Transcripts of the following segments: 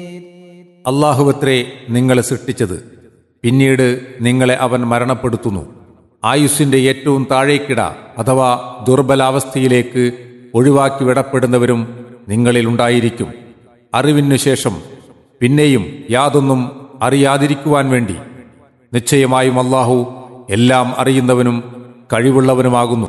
അള്ളാഹുവത്രേ നിങ്ങളെ സൃഷ്ടിച്ചത് പിന്നീട് നിങ്ങളെ അവൻ മരണപ്പെടുത്തുന്നു ആയുസ്സിന്റെ ഏറ്റവും താഴേക്കിട അഥവാ ദുർബലാവസ്ഥയിലേക്ക് ഒഴിവാക്കി വിടപ്പെടുന്നവരും നിങ്ങളിലുണ്ടായിരിക്കും അറിവിനു ശേഷം പിന്നെയും യാതൊന്നും അറിയാതിരിക്കുവാൻ വേണ്ടി നിശ്ചയമായും അള്ളാഹു എല്ലാം അറിയുന്നവനും കഴിവുള്ളവനുമാകുന്നു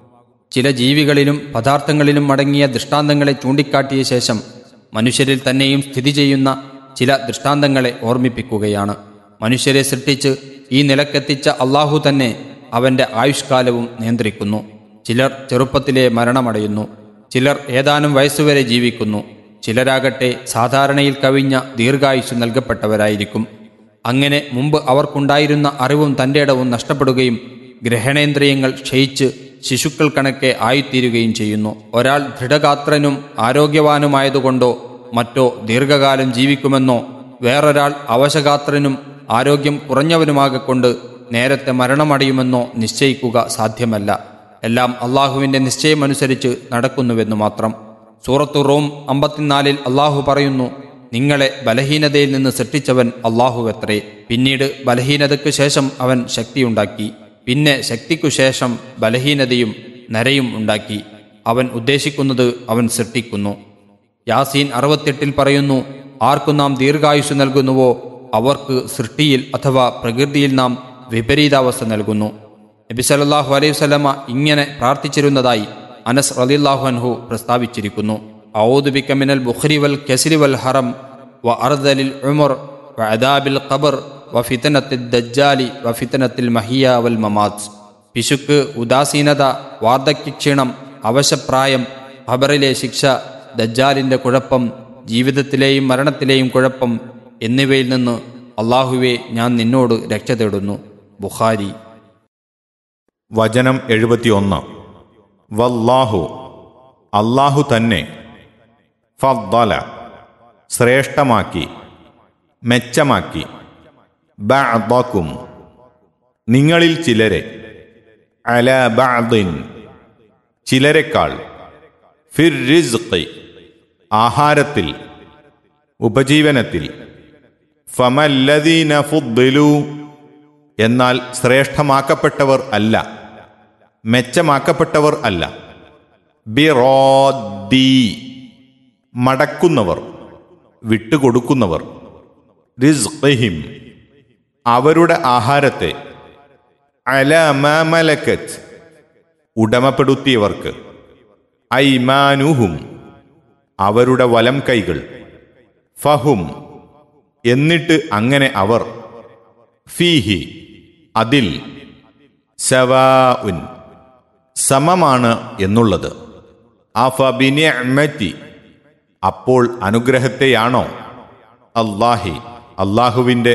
ചില ജീവികളിലും പദാർത്ഥങ്ങളിലും അടങ്ങിയ ദൃഷ്ടാന്തങ്ങളെ ചൂണ്ടിക്കാട്ടിയ ശേഷം മനുഷ്യരിൽ തന്നെയും സ്ഥിതി ചെയ്യുന്ന ചില ദൃഷ്ടാന്തങ്ങളെ ഓർമ്മിപ്പിക്കുകയാണ് മനുഷ്യരെ സൃഷ്ടിച്ച് ഈ നിലക്കെത്തിച്ച അള്ളാഹു തന്നെ അവന്റെ ആയുഷ്കാലവും നിയന്ത്രിക്കുന്നു ചിലർ ചെറുപ്പത്തിലെ മരണമടയുന്നു ചിലർ ഏതാനും വയസ്സുവരെ ജീവിക്കുന്നു ചിലരാകട്ടെ സാധാരണയിൽ കവിഞ്ഞ ദീർഘായുസ് നൽകപ്പെട്ടവരായിരിക്കും അങ്ങനെ മുമ്പ് അവർക്കുണ്ടായിരുന്ന അറിവും തൻ്റെ ഇടവും നഷ്ടപ്പെടുകയും ഗ്രഹണേന്ദ്രിയങ്ങൾ ക്ഷയിച്ച് ശിശുക്കൾ കണക്കെ ആയിത്തീരുകയും ചെയ്യുന്നു ഒരാൾ ദൃഢഗാത്രനും ആരോഗ്യവാനുമായതുകൊണ്ടോ മറ്റോ ദീർഘകാലം ജീവിക്കുമെന്നോ വേറൊരാൾ അവശഗാത്രനും ആരോഗ്യം കുറഞ്ഞവനുമാകൊണ്ട് നേരത്തെ മരണമടയുമെന്നോ നിശ്ചയിക്കുക സാധ്യമല്ല എല്ലാം അള്ളാഹുവിൻ്റെ നിശ്ചയമനുസരിച്ച് നടക്കുന്നുവെന്നു മാത്രം സൂറത്തു റോം അമ്പത്തിനാലിൽ അള്ളാഹു പറയുന്നു നിങ്ങളെ ബലഹീനതയിൽ നിന്ന് സൃഷ്ടിച്ചവൻ അള്ളാഹുവത്രേ പിന്നീട് ബലഹീനതയ്ക്കു ശേഷം അവൻ ശക്തിയുണ്ടാക്കി പിന്നെ ശക്തിക്കു ശേഷം ബലഹീനതയും നരയും ഉണ്ടാക്കി അവൻ ഉദ്ദേശിക്കുന്നത് അവൻ സൃഷ്ടിക്കുന്നു യാസീൻ അറുപത്തെട്ടിൽ പറയുന്നു ആർക്കു നാം ദീർഘായുസ് നൽകുന്നുവോ അവർക്ക് സൃഷ്ടിയിൽ അഥവാ പ്രകൃതിയിൽ നാം വിപരീതാവസ്ഥ നൽകുന്നു നബി സല്ലല്ലാഹു അലൈഹി വസല്ലമ ഇങ്ങനെ പ്രാർത്ഥിച്ചിരുന്നതായി അനസ് റളിയല്ലാഹു അൻഹു പ്രസ്താവിച്ചിരിക്കുന്നു ഔദു ബിക മിനൽ ബുഖരി വൽ കസ്രി വൽ ഹറം വ അർദലിൽ ഉമർ വ അദാബിൽ ഖബർ വ ഫിതനത്തിൽ ദജ്ജാലി വ ഫിതനത്തിൽ മഹിയ വൽ മമാത്ത് പിശുക്ക് ഉദാസീനത വാർദ്ധക്യക്ഷീണം അവശപ്രായം ഖബറിലെ ശിക്ഷ ദജ്ജാലിന്റെ കുഴപ്പം ജീവിതത്തിലെയും മരണത്തിലെയും കുഴപ്പം എന്നിവയിൽ നിന്ന് അള്ളാഹുവെ ഞാൻ നിന്നോട് രക്ഷ തേടുന്നു ബുഖാരി വചനം എഴുപത്തിയൊന്ന് വല്ലാഹു അല്ലാഹു തന്നെ ഫദ്ദല ശ്രേഷ്ഠമാക്കി മെച്ചമാക്കി ബഅദക്കും നിങ്ങളിൽ ചിലരെ അല ബഅദിൻ ചിലരെക്കാൾ ഫിർ റിസ്ഖി ആഹാരത്തിൽ ഉപജീവനത്തിൽ ഫമല്ലദീന ഫുദ്ദിലു എന്നാൽ ശ്രേഷ്ഠമാക്കപ്പെട്ടവർ അല്ല മെച്ചമാക്കപ്പെട്ടവർ അല്ല ബിറോദ്ദി മടക്കുന്നവർ വിട്ടുകൊടുക്കുന്നവർ റിസ്ഖിഹിം അവരുടെ ആഹാരത്തെ അലമലക്കത്ത് ഉടമപ്പെടുത്തിയവർക്ക് ഐമാനുഹും അവരുടെ വലം കൈകൾ ഫഹും എന്നിട്ട് അങ്ങനെ അവർ ഫീഹി അതിൽ സവാഉൻ സമമാണ് എന്നുള്ളത് അഫബിനിഅ്മതി അപ്പോൾ അനുഗ്രഹത്തെയാണോ അല്ലാഹി അള്ളാഹുവിൻ്റെ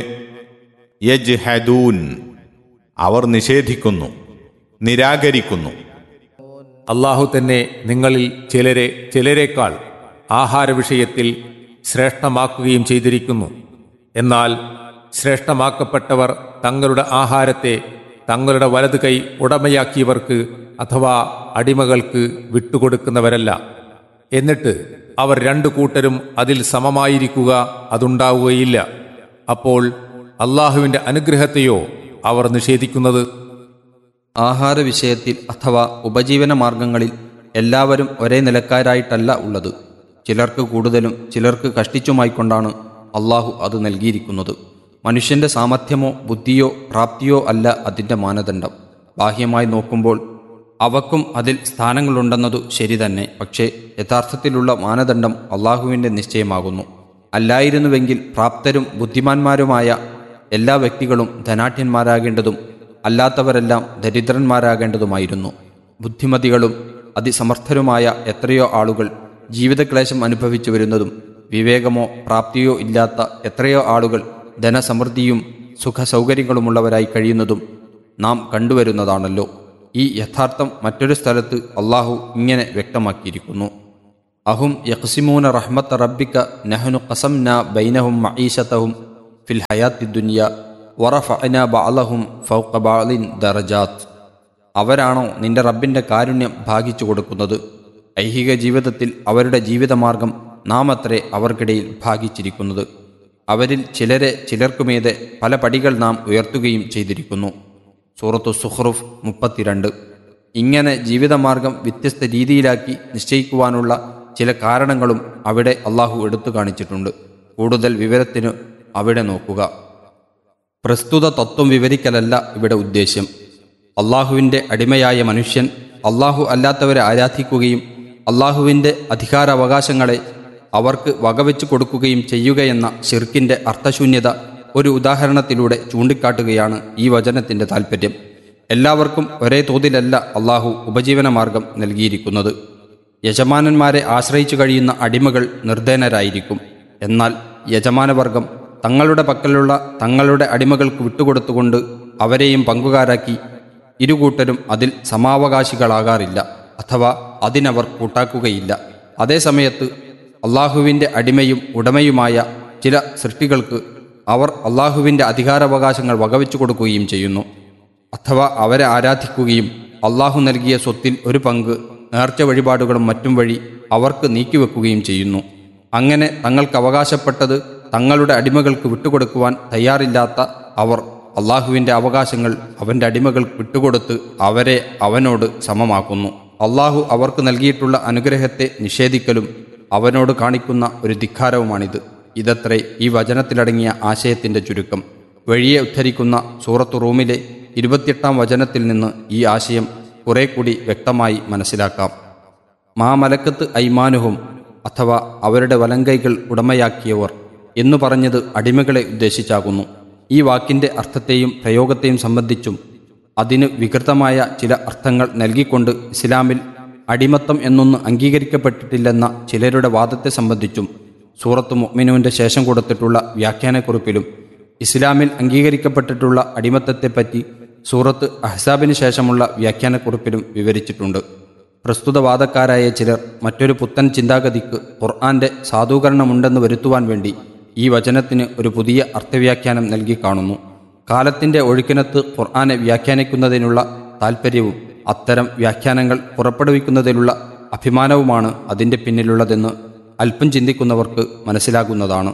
യജ്ഹദൂൻ അവർ നിഷേധിക്കുന്നു നിരാകരിക്കുന്നു അള്ളാഹു തന്നെ നിങ്ങളിൽ ചിലരെ ചിലരേക്കാൾ ആഹാര വിഷയത്തിൽ ശ്രേഷ്ഠമാക്കുകയും ചെയ്തിരിക്കുന്നു എന്നാൽ ശ്രേഷ്ഠമാക്കപ്പെട്ടവർ തങ്ങളുടെ ആഹാരത്തെ തങ്ങളുടെ വലത് കൈ ഉടമയാക്കിയവർക്ക് അഥവാ അടിമകൾക്ക് വിട്ടുകൊടുക്കുന്നവരല്ല എന്നിട്ട് അവർ രണ്ടു കൂട്ടരും അതിൽ സമമായിരിക്കുക അതുണ്ടാവുകയില്ല അപ്പോൾ അള്ളാഹുവിൻ്റെ അനുഗ്രഹത്തെയോ അവർ നിഷേധിക്കുന്നത് ആഹാര വിഷയത്തിൽ അഥവാ ഉപജീവന മാർഗങ്ങളിൽ എല്ലാവരും ഒരേ നിലക്കാരായിട്ടല്ല ഉള്ളത് ചിലർക്ക് കൂടുതലും ചിലർക്ക് കഷ്ടിച്ചുമായിക്കൊണ്ടാണ് അള്ളാഹു അത് നൽകിയിരിക്കുന്നത് മനുഷ്യന്റെ സാമർഥ്യമോ ബുദ്ധിയോ പ്രാപ്തിയോ അല്ല അതിൻ്റെ മാനദണ്ഡം ബാഹ്യമായി നോക്കുമ്പോൾ അവക്കും അതിൽ സ്ഥാനങ്ങളുണ്ടെന്നതു ശരി തന്നെ പക്ഷേ യഥാർത്ഥത്തിലുള്ള മാനദണ്ഡം അള്ളാഹുവിൻ്റെ നിശ്ചയമാകുന്നു അല്ലായിരുന്നുവെങ്കിൽ പ്രാപ്തരും ബുദ്ധിമാന്മാരുമായ എല്ലാ വ്യക്തികളും ധനാഠ്യന്മാരാകേണ്ടതും അല്ലാത്തവരെല്ലാം ദരിദ്രന്മാരാകേണ്ടതുമായിരുന്നു ബുദ്ധിമതികളും അതിസമർത്ഥരുമായ എത്രയോ ആളുകൾ ജീവിതക്ലേശം അനുഭവിച്ചു വരുന്നതും വിവേകമോ പ്രാപ്തിയോ ഇല്ലാത്ത എത്രയോ ആളുകൾ ധനസമൃദ്ധിയും സുഖസൗകര്യങ്ങളുമുള്ളവരായി കഴിയുന്നതും നാം കണ്ടുവരുന്നതാണല്ലോ ഈ യഥാർത്ഥം മറ്റൊരു സ്ഥലത്ത് അള്ളാഹു ഇങ്ങനെ വ്യക്തമാക്കിയിരിക്കുന്നു അഹും യഖ്സിമൂന റഹ്മത്ത് റബ്ബിക നഹനു ഖസംന ബൈനഹും മഈശതഹും ഫിൽ ഹയാത്തി ദുനിയ വറഫഅന ബഅലഹും ഫൗഖ ബഅലിൻ ദറജാത്ത് അവരാണോ നിന്റെ റബ്ബിന്റെ കാരുണ്യം ഭാഗിച്ചു കൊടുക്കുന്നത് ഐഹിക ജീവിതത്തിൽ അവരുടെ ജീവിതമാർഗം നാം അത്രേ അവർക്കിടയിൽ ഭാഗിച്ചിരിക്കുന്നത് അവരിൽ ചിലരെ ചിലർക്കുമീതെ പല പടികൾ നാം ഉയർത്തുകയും ചെയ്തിരിക്കുന്നു സൂറത്തു സുഹ്റുഫ് മുപ്പത്തിരണ്ട് ഇങ്ങനെ ജീവിതമാർഗം വ്യത്യസ്ത രീതിയിലാക്കി നിശ്ചയിക്കുവാനുള്ള ചില കാരണങ്ങളും അവിടെ അള്ളാഹു എടുത്തു കാണിച്ചിട്ടുണ്ട് കൂടുതൽ വിവരത്തിന് അവിടെ നോക്കുക പ്രസ്തുത തത്വം വിവരിക്കലല്ല ഇവിടെ ഉദ്ദേശ്യം അള്ളാഹുവിൻ്റെ അടിമയായ മനുഷ്യൻ അള്ളാഹു അല്ലാത്തവരെ ആരാധിക്കുകയും അള്ളാഹുവിൻ്റെ അധികാരാവകാശങ്ങളെ അവർക്ക് വകവെച്ചു കൊടുക്കുകയും ചെയ്യുകയെന്ന ഷിർക്കിൻ്റെ അർത്ഥശൂന്യത ഒരു ഉദാഹരണത്തിലൂടെ ചൂണ്ടിക്കാട്ടുകയാണ് ഈ വചനത്തിൻ്റെ താൽപ്പര്യം എല്ലാവർക്കും ഒരേ തോതിലല്ല അള്ളാഹു ഉപജീവനമാർഗം നൽകിയിരിക്കുന്നത് യജമാനന്മാരെ ആശ്രയിച്ചു കഴിയുന്ന അടിമകൾ നിർധനരായിരിക്കും എന്നാൽ യജമാനവർഗം തങ്ങളുടെ പക്കലുള്ള തങ്ങളുടെ അടിമകൾക്ക് വിട്ടുകൊടുത്തുകൊണ്ട് അവരെയും പങ്കുകാരാക്കി ഇരുകൂട്ടരും അതിൽ സമാവകാശികളാകാറില്ല അഥവാ അതിനവർ കൂട്ടാക്കുകയില്ല അതേസമയത്ത് അള്ളാഹുവിൻ്റെ അടിമയും ഉടമയുമായ ചില സൃഷ്ടികൾക്ക് അവർ അള്ളാഹുവിൻ്റെ അധികാരാവകാശങ്ങൾ വകവെച്ചു കൊടുക്കുകയും ചെയ്യുന്നു അഥവാ അവരെ ആരാധിക്കുകയും അള്ളാഹു നൽകിയ സ്വത്തിൽ ഒരു പങ്ക് നേർച്ച വഴിപാടുകളും മറ്റും വഴി അവർക്ക് നീക്കിവെക്കുകയും ചെയ്യുന്നു അങ്ങനെ തങ്ങൾക്ക് അവകാശപ്പെട്ടത് തങ്ങളുടെ അടിമകൾക്ക് വിട്ടുകൊടുക്കുവാൻ തയ്യാറില്ലാത്ത അവർ അള്ളാഹുവിൻ്റെ അവകാശങ്ങൾ അവൻ്റെ അടിമകൾക്ക് വിട്ടുകൊടുത്ത് അവരെ അവനോട് സമമാക്കുന്നു അള്ളാഹു അവർക്ക് നൽകിയിട്ടുള്ള അനുഗ്രഹത്തെ നിഷേധിക്കലും അവനോട് കാണിക്കുന്ന ഒരു ധിക്കാരവുമാണിത് ഇതത്രേ ഈ വചനത്തിലടങ്ങിയ ആശയത്തിൻ്റെ ചുരുക്കം വഴിയെ ഉദ്ധരിക്കുന്ന സൂറത്ത് റൂമിലെ ഇരുപത്തിയെട്ടാം വചനത്തിൽ നിന്ന് ഈ ആശയം കുറെ കൂടി വ്യക്തമായി മനസ്സിലാക്കാം മാമലക്കത്ത് ഐമാനുഹും അഥവാ അവരുടെ വലങ്കൈകൾ ഉടമയാക്കിയവർ എന്നു പറഞ്ഞത് അടിമകളെ ഉദ്ദേശിച്ചാകുന്നു ഈ വാക്കിൻ്റെ അർത്ഥത്തെയും പ്രയോഗത്തെയും സംബന്ധിച്ചും അതിന് വികൃതമായ ചില അർത്ഥങ്ങൾ നൽകിക്കൊണ്ട് ഇസ്ലാമിൽ അടിമത്തം എന്നൊന്ന് അംഗീകരിക്കപ്പെട്ടിട്ടില്ലെന്ന ചിലരുടെ വാദത്തെ സംബന്ധിച്ചും സൂറത്ത് മുഅ്മിനൂന്റെ ശേഷം കൊടുത്തിട്ടുള്ള വ്യാഖ്യാനക്കുറിപ്പിലും ഇസ്ലാമിൽ അംഗീകരിക്കപ്പെട്ടിട്ടുള്ള അടിമത്തത്തെപ്പറ്റി സൂറത്ത് അഹ്സാബിന് ശേഷമുള്ള വ്യാഖ്യാനക്കുറിപ്പിലും വിവരിച്ചിട്ടുണ്ട് പ്രസ്തുത വാദക്കാരായ ചിലർ മറ്റൊരു പുത്തൻ ചിന്താഗതിക്ക് ഖുർആന്റെ സാധൂകരണമുണ്ടെന്ന് വരുത്തുവാൻ വേണ്ടി ഈ വചനത്തിന് ഒരു പുതിയ അർത്ഥവ്യാഖ്യാനം നൽകി കാണുന്നു കാലത്തിന്റെ ഒഴുക്കിനത്ത് ഖുർആനെ വ്യാഖ്യാനിക്കുന്നതിനുള്ള താൽപ്പര്യവും അത്തരം വ്യാഖ്യാനങ്ങൾ പുറപ്പെടുവിക്കുന്നതിലുള്ള അഭിമാനവുമാണ് അതിൻ്റെ പിന്നിലുള്ളതെന്ന് അല്പം ചിന്തിക്കുന്നവർക്ക് മനസ്സിലാകുന്നതാണ്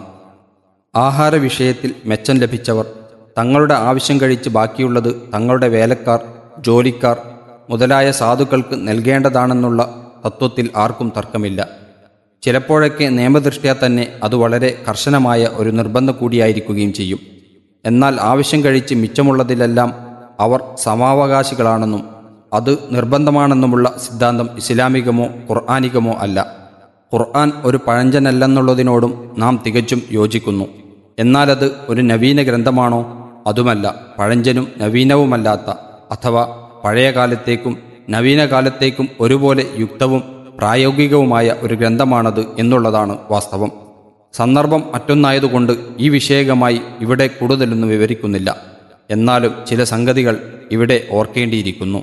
ആഹാര വിഷയത്തിൽ മെച്ചം ലഭിച്ചവർ തങ്ങളുടെ ആവശ്യം കഴിച്ച് ബാക്കിയുള്ളത് തങ്ങളുടെ വേലക്കാർ ജോലിക്കാർ മുതലായ സാധുക്കൾക്ക് നൽകേണ്ടതാണെന്നുള്ള തത്വത്തിൽ ആർക്കും തർക്കമില്ല ചിലപ്പോഴൊക്കെ നിയമദൃഷ്ട്യാ തന്നെ അത് വളരെ കർശനമായ ഒരു നിർബന്ധം കൂടിയായിരിക്കുകയും ചെയ്യും എന്നാൽ ആവശ്യം കഴിച്ച് മിച്ചമുള്ളതിലെല്ലാം അവർ സമാവകാശികളാണെന്നും അത് നിർബന്ധമാണെന്നുമുള്ള സിദ്ധാന്തം ഇസ്ലാമികമോ ഖുർആാനികമോ അല്ല ഖുർആൻ ഒരു പഴഞ്ചനല്ലെന്നുള്ളതിനോടും നാം തികച്ചും യോജിക്കുന്നു എന്നാലത് ഒരു നവീന ഗ്രന്ഥമാണോ അതുമല്ല പഴഞ്ചനും നവീനവുമല്ലാത്ത അഥവാ പഴയ കാലത്തേക്കും നവീന കാലത്തേക്കും ഒരുപോലെ യുക്തവും പ്രായോഗികവുമായ ഒരു ഗ്രന്ഥമാണത് എന്നുള്ളതാണ് വാസ്തവം സന്ദർഭം മറ്റൊന്നായതുകൊണ്ട് ഈ വിഷയകമായി ഇവിടെ കൂടുതലൊന്നും വിവരിക്കുന്നില്ല എന്നാലും ചില സംഗതികൾ ഇവിടെ ഓർക്കേണ്ടിയിരിക്കുന്നു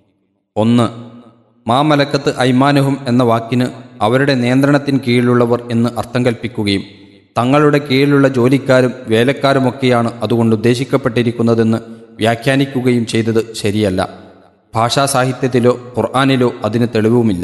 ഒന്ന് മാമലക്കത്ത് ഐമാനുഹും എന്ന വാക്കിന് അവരുടെ നിയന്ത്രണത്തിന് കീഴിലുള്ളവർ എന്ന് അർത്ഥം കൽപ്പിക്കുകയും തങ്ങളുടെ കീഴിലുള്ള ജോലിക്കാരും വേലക്കാരുമൊക്കെയാണ് അതുകൊണ്ട് ഉദ്ദേശിക്കപ്പെട്ടിരിക്കുന്നതെന്ന് വ്യാഖ്യാനിക്കുകയും ചെയ്തത് ശരിയല്ല ഭാഷാ സാഹിത്യത്തിലോ ഖുർആാനിലോ അതിന് തെളിവുമില്ല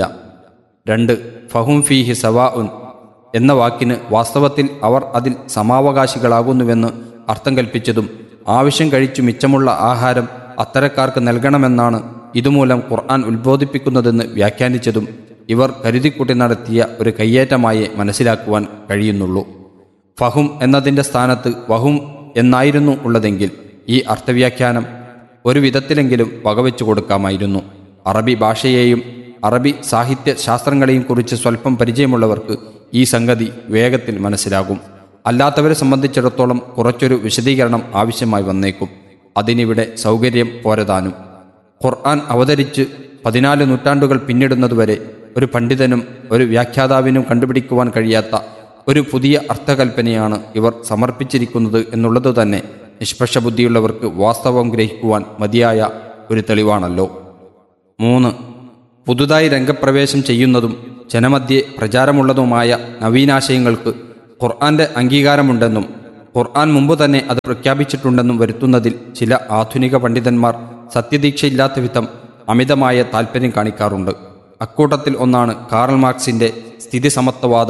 രണ്ട് ഫഹും ഫീഹി സവാ ഉൻ എന്ന വാക്കിന് വാസ്തവത്തിൽ അവർ അതിൽ സമാവകാശികളാകുന്നുവെന്ന് അർത്ഥം കൽപ്പിച്ചതും ആവശ്യം കഴിച്ചു മിച്ചമുള്ള ആഹാരം അത്തരക്കാർക്ക് നൽകണമെന്നാണ് ഇതുമൂലം ഖുർആൻ ഉത്ബോധിപ്പിക്കുന്നതെന്ന് വ്യാഖ്യാനിച്ചതും ഇവർ കരുതിക്കൂട്ടി നടത്തിയ ഒരു കയ്യേറ്റമായേ മനസ്സിലാക്കുവാൻ കഴിയുന്നുള്ളൂ ഫഹും എന്നതിൻ്റെ സ്ഥാനത്ത് വഹും എന്നായിരുന്നു ഉള്ളതെങ്കിൽ ഈ അർത്ഥവ്യാഖ്യാനം ഒരു വിധത്തിലെങ്കിലും വകവെച്ചു കൊടുക്കാമായിരുന്നു അറബി ഭാഷയെയും അറബി സാഹിത്യ ശാസ്ത്രങ്ങളെയും കുറിച്ച് സ്വല്പം പരിചയമുള്ളവർക്ക് ഈ സംഗതി വേഗത്തിൽ മനസ്സിലാകും അല്ലാത്തവരെ സംബന്ധിച്ചിടത്തോളം കുറച്ചൊരു വിശദീകരണം ആവശ്യമായി വന്നേക്കും അതിനിവിടെ സൗകര്യം പോരതാനും ഖുർആൻ അവതരിച്ച് പതിനാല് നൂറ്റാണ്ടുകൾ പിന്നിടുന്നതുവരെ ഒരു പണ്ഡിതനും ഒരു വ്യാഖ്യാതാവിനും കണ്ടുപിടിക്കുവാൻ കഴിയാത്ത ഒരു പുതിയ അർത്ഥകൽപ്പനയാണ് ഇവർ സമർപ്പിച്ചിരിക്കുന്നത് എന്നുള്ളത് തന്നെ നിഷ്പക്ഷ ബുദ്ധിയുള്ളവർക്ക് വാസ്തവം ഗ്രഹിക്കുവാൻ മതിയായ ഒരു തെളിവാണല്ലോ മൂന്ന് പുതുതായി രംഗപ്രവേശം ചെയ്യുന്നതും ജനമധ്യേ പ്രചാരമുള്ളതുമായ നവീനാശയങ്ങൾക്ക് ഖുർആന്റെ അംഗീകാരമുണ്ടെന്നും ഖുർആൻ മുമ്പ് തന്നെ അത് പ്രഖ്യാപിച്ചിട്ടുണ്ടെന്നും വരുത്തുന്നതിൽ ചില ആധുനിക പണ്ഡിതന്മാർ സത്യദീക്ഷയില്ലാത്ത വിധം അമിതമായ താൽപ്പര്യം കാണിക്കാറുണ്ട് അക്കൂട്ടത്തിൽ ഒന്നാണ് കാറൽ മാർക്സിന്റെ സ്ഥിതിസമത്വവാദ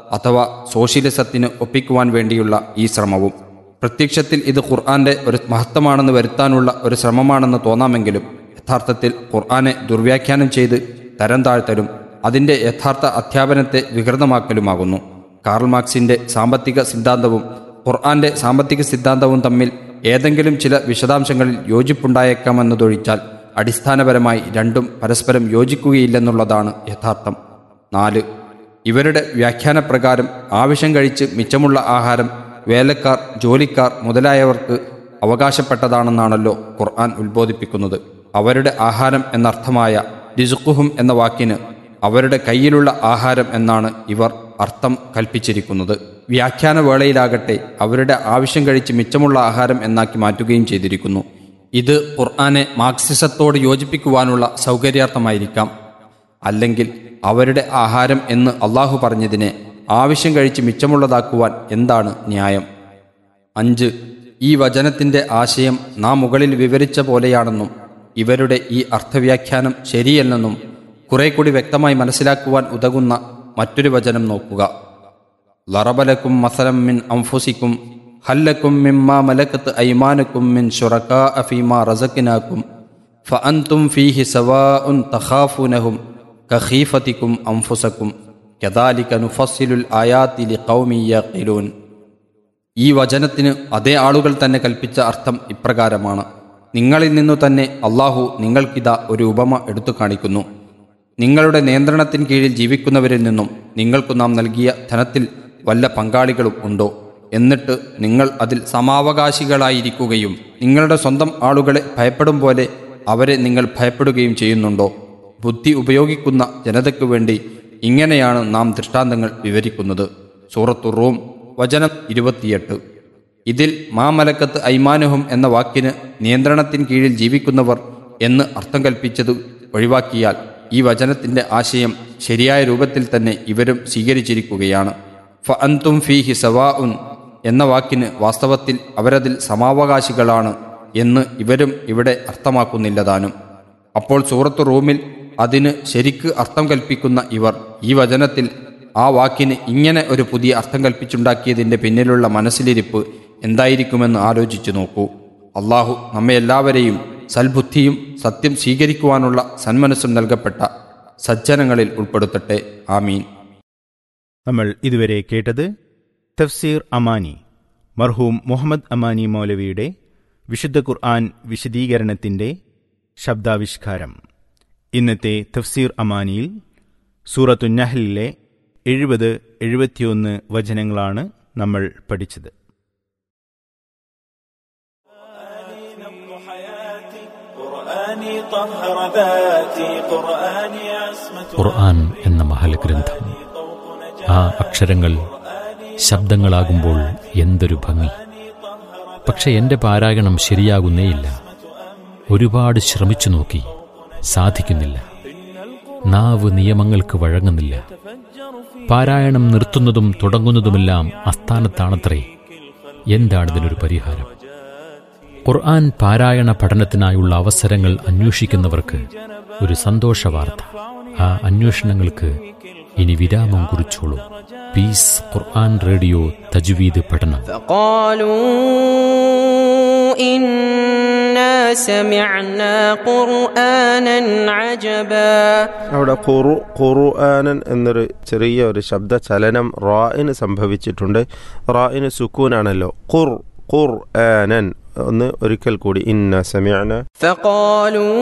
അഥവാ സോഷ്യലിസത്തിന് ഒപ്പിക്കുവാൻ വേണ്ടിയുള്ള ഈ ശ്രമവും പ്രത്യക്ഷത്തിൽ ഇത് ഖുർആന്റെ ഒരു മഹത്വമാണെന്ന് വരുത്താനുള്ള ഒരു ശ്രമമാണെന്ന് തോന്നാമെങ്കിലും യഥാർത്ഥത്തിൽ ഖുർആനെ ദുർവ്യാഖ്യാനം ചെയ്ത് തരം താഴ്ത്തലും അതിൻ്റെ യഥാർത്ഥ അധ്യാപനത്തെ വികൃതമാക്കലുമാകുന്നു കാർൾ മാർക്സിന്റെ സാമ്പത്തിക സിദ്ധാന്തവും ഖുർആന്റെ സാമ്പത്തിക സിദ്ധാന്തവും തമ്മിൽ ഏതെങ്കിലും ചില വിശദാംശങ്ങളിൽ യോജിപ്പുണ്ടായേക്കാമെന്നതൊഴിച്ചാൽ അടിസ്ഥാനപരമായി രണ്ടും പരസ്പരം യോജിക്കുകയില്ലെന്നുള്ളതാണ് യഥാർത്ഥം നാല് ഇവരുടെ വ്യാഖ്യാനപ്രകാരം ആവശ്യം കഴിച്ച് മിച്ചമുള്ള ആഹാരം വേലക്കാർ ജോലിക്കാർ മുതലായവർക്ക് അവകാശപ്പെട്ടതാണെന്നാണല്ലോ ഖുർആൻ ഉത്ബോധിപ്പിക്കുന്നത് അവരുടെ ആഹാരം എന്നർത്ഥമായ രിസുഖുഹും എന്ന വാക്കിന് അവരുടെ കയ്യിലുള്ള ആഹാരം എന്നാണ് ഇവർ അർത്ഥം കൽപ്പിച്ചിരിക്കുന്നത് വ്യാഖ്യാന വേളയിലാകട്ടെ അവരുടെ ആവശ്യം കഴിച്ച് മിച്ചമുള്ള ആഹാരം എന്നാക്കി മാറ്റുകയും ചെയ്തിരിക്കുന്നു ഇത് ഖുർആനെ മാർക്സിസത്തോട് യോജിപ്പിക്കുവാനുള്ള സൗകര്യാർത്ഥമായിരിക്കാം അല്ലെങ്കിൽ അവരുടെ ആഹാരം എന്ന് അള്ളാഹു പറഞ്ഞതിനെ ആവശ്യം കഴിച്ച് മിച്ചമുള്ളതാക്കുവാൻ എന്താണ് ന്യായം അഞ്ച് ഈ വചനത്തിന്റെ ആശയം നാം മുകളിൽ വിവരിച്ച പോലെയാണെന്നും ഇവരുടെ ഈ അർത്ഥവ്യാഖ്യാനം ശരിയല്ലെന്നും കുറെ കൂടി വ്യക്തമായി മനസ്സിലാക്കുവാൻ ഉതകുന്ന മറ്റൊരു വചനം നോക്കുക ലറബലക്കും മസലം മിൻ അംഫുസിക്കും ഹല്ലക്കും മിമ്മാ മലക്കത്ത് ഐമാനക്കും മിൻ ഷുറക്കാ അഫീമാ റസക്കിനാക്കും ഫഅൻതും ഫീഹി സവാഉൻ തഖാഫുനഹും കഖീഫത്തിക്കും അംഫുസക്കും കദാലിക നുഫസ്സിലുൽ ആയാത്തി ലിഖൗമി യഖിലൂൻ ഈ വചനത്തിന് അതേ ആളുകൾ തന്നെ കൽപ്പിച്ച അർത്ഥം ഇപ്രകാരമാണ് നിങ്ങളിൽ നിന്നു തന്നെ അള്ളാഹു നിങ്ങൾക്കിതാ ഒരു ഉപമ എടുത്തു കാണിക്കുന്നു നിങ്ങളുടെ നിയന്ത്രണത്തിന് കീഴിൽ ജീവിക്കുന്നവരിൽ നിന്നും നിങ്ങൾക്കു നാം നൽകിയ ധനത്തിൽ വല്ല പങ്കാളികളും ഉണ്ടോ എന്നിട്ട് നിങ്ങൾ അതിൽ സമാവകാശികളായിരിക്കുകയും നിങ്ങളുടെ സ്വന്തം ആളുകളെ ഭയപ്പെടും പോലെ അവരെ നിങ്ങൾ ഭയപ്പെടുകയും ചെയ്യുന്നുണ്ടോ ബുദ്ധി ഉപയോഗിക്കുന്ന ജനതയ്ക്കു വേണ്ടി ഇങ്ങനെയാണ് നാം ദൃഷ്ടാന്തങ്ങൾ വിവരിക്കുന്നത് സൂറത്തു റൂം വചനം ഇരുപത്തിയെട്ട് ഇതിൽ മാമലക്കത്ത് ഐമാനുഹും എന്ന വാക്കിന് നിയന്ത്രണത്തിന് കീഴിൽ ജീവിക്കുന്നവർ എന്ന് അർത്ഥം കൽപ്പിച്ചത് ഒഴിവാക്കിയാൽ ഈ വചനത്തിന്റെ ആശയം ശരിയായ രൂപത്തിൽ തന്നെ ഇവരും സ്വീകരിച്ചിരിക്കുകയാണ് ഫ അൻതും ഫീഹി സവാ ഉൻ എന്ന വാക്കിന് വാസ്തവത്തിൽ അവരതിൽ സമാവകാശികളാണ് എന്ന് ഇവരും ഇവിടെ അർത്ഥമാക്കുന്നില്ലതാനും അപ്പോൾ സൂറത്ത് റൂമിൽ അതിന് ശരിക്ക് അർത്ഥം കൽപ്പിക്കുന്ന ഇവർ ഈ വചനത്തിൽ ആ വാക്കിന് ഇങ്ങനെ ഒരു പുതിയ അർത്ഥം കൽപ്പിച്ചുണ്ടാക്കിയതിൻ്റെ പിന്നിലുള്ള മനസ്സിലിരിപ്പ് എന്തായിരിക്കുമെന്ന് ആലോചിച്ചു നോക്കൂ അള്ളാഹു നമ്മെ എല്ലാവരെയും സൽബുദ്ധിയും സത്യം സ്വീകരിക്കുവാനുള്ള സന്മനസ്സും നൽകപ്പെട്ട സജ്ജനങ്ങളിൽ ഉൾപ്പെടുത്തട്ടെ ആമീൻ നമ്മൾ ഇതുവരെ കേട്ടത് തഫ്സീർ അമാനി മർഹൂം മുഹമ്മദ് അമാനി മൗലവിയുടെ വിശുദ്ധ ഖുർആൻ വിശദീകരണത്തിന്റെ ശബ്ദാവിഷ്കാരം ഇന്നത്തെ തഫ്സീർ അമാനിയിൽ സൂറത്തു നഹലിലെ എഴുപത് എഴുപത്തിയൊന്ന് വചനങ്ങളാണ് നമ്മൾ പഠിച്ചത് قرآني طهر ذاتي قرآني عصمة ഖുർആൻ എന്ന മഹലഗ്രന്ഥം ആ അക്ഷരങ്ങൾ ശബ്ദങ്ങളാകുമ്പോൾ എന്തൊരു ഭംഗി പക്ഷെ എൻ്റെ പാരായണം ശരിയാകുന്നേയില്ല ഒരുപാട് ശ്രമിച്ചു നോക്കി സാധിക്കുന്നില്ല നാവ് നിയമങ്ങൾക്ക് വഴങ്ങുന്നില്ല പാരായണം നിർത്തുന്നതും തുടങ്ങുന്നതുമെല്ലാം അസ്ഥാനത്താണത്രേ എന്താണിതിനൊരു പരിഹാരം ഖുർആൻ പാരായണ പഠനത്തിനായുള്ള അവസരങ്ങൾ അന്വേഷിക്കുന്നവർക്ക് ഒരു സന്തോഷ വാർത്ത ആ അന്വേഷണങ്ങൾക്ക് ഇനി വിരാമം കുറിച്ചോളൂ പീസ് ഖുർആൻ റേഡിയോ തജ്വീദ് പഠനം فقالوا إنا سمعنا قرآنا عجبا അവിടെ ഖുറു ഖുർആനൻ എന്നൊരു ചെറിയ ഒരു ശബ്ദ ചലനം റായിന് സംഭവിച്ചിട്ടുണ്ട് റായിന് സുക്കൂനാണല്ലോ ഖുർ ഖുർ ആനൻ ഒന്ന് ഒരിക്കൽ കൂടി ഇന്ന സമയന فقالوا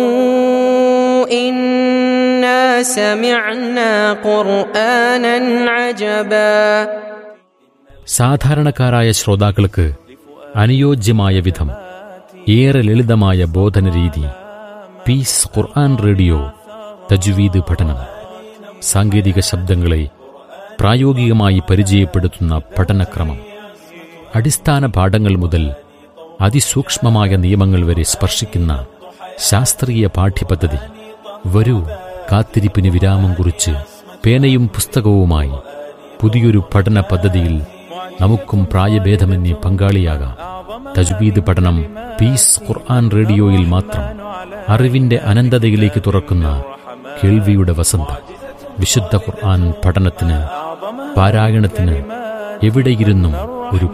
إنا سمعنا قرآنا عجبا സാധാരണക്കാരായ ശ്രോതാക്കൾക്ക് അനുയോജ്യമായ വിധം ഏറെ ലളിതമായ ബോധന രീതി പീസ് ഖുർആൻ റേഡിയോ തജ്വീദ് പഠനം സാങ്കേതിക ശബ്ദങ്ങളെ പ്രായോഗികമായി പരിചയപ്പെടുത്തുന്ന പഠനക്രമം അടിസ്ഥാന പാഠങ്ങൾ മുതൽ അതിസൂക്ഷ്മമായ നിയമങ്ങൾ വരെ സ്പർശിക്കുന്ന ശാസ്ത്രീയ പാഠ്യപദ്ധതി വരൂ കാത്തിരിപ്പിന് വിരാമം കുറിച്ച് പേനയും പുസ്തകവുമായി പുതിയൊരു പഠന പദ്ധതിയിൽ നമുക്കും പ്രായഭേദമന്യേ പങ്കാളിയാകാം തജ്വീദ് പഠനം പീസ് ഖുർആൻ റേഡിയോയിൽ മാത്രം അറിവിന്റെ അനന്തതയിലേക്ക് തുറക്കുന്ന കേൾവിയുടെ വസന്തം വിശുദ്ധ ഖുർആൻ പഠനത്തിന് പാരായണത്തിന് എവിടെയിരുന്നും